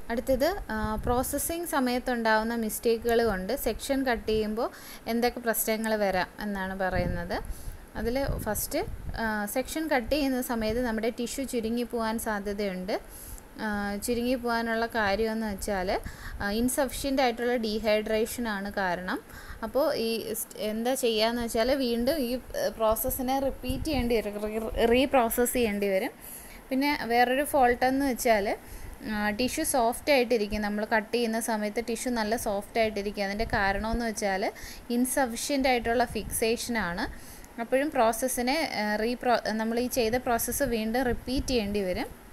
അടുത്തത് പ്രോസസ്സിങ് സമയത്തുണ്ടാകുന്ന മിസ്റ്റേക്കുകൾ കൊണ്ട് section cut ചെയ്യുമ്പോൾ എന്തൊക്കെ പ്രശ്നങ്ങൾ വരാം എന്നാണ് പറയുന്നത് അതിൽ ഫസ്റ്റ് സെക്ഷൻ കട്ട് ചെയ്യുന്ന സമയത്ത് നമ്മുടെ ടിഷ്യൂ ചുരുങ്ങി പോകാൻ സാധ്യതയുണ്ട് ചുരുങ്ങി പോകാനുള്ള കാര്യമെന്ന് വെച്ചാൽ ഇൻസഫിഷ്യൻ്റ് ആയിട്ടുള്ള ഡീഹൈഡ്രേഷൻ ആണ് കാരണം അപ്പോൾ ഈ എന്താ ചെയ്യുകയെന്ന് വെച്ചാൽ വീണ്ടും ഈ പ്രോസസ്സിനെ റിപ്പീറ്റ് ചെയ്യേണ്ടി വരും റീ പ്രോസസ്സ് ചെയ്യേണ്ടി വരും പിന്നെ വേറൊരു ഫോൾട്ട് എന്ന് വെച്ചാൽ ടിഷ്യൂ സോഫ്റ്റ് ആയിട്ടിരിക്കും നമ്മൾ കട്ട് ചെയ്യുന്ന സമയത്ത് ടിഷ്യൂ നല്ല സോഫ്റ്റ് ആയിട്ടിരിക്കും അതിൻ്റെ കാരണമെന്ന് വെച്ചാൽ ഇൻസഫിഷ്യൻ്റ് ആയിട്ടുള്ള ഫിക്സേഷനാണ് അപ്പോഴും പ്രോസസ്സിനെ റീ പ്രോ നമ്മൾ ഈ ചെയ്ത പ്രോസസ്സ് വീണ്ടും റിപ്പീറ്റ് ചെയ്യേണ്ടി വരും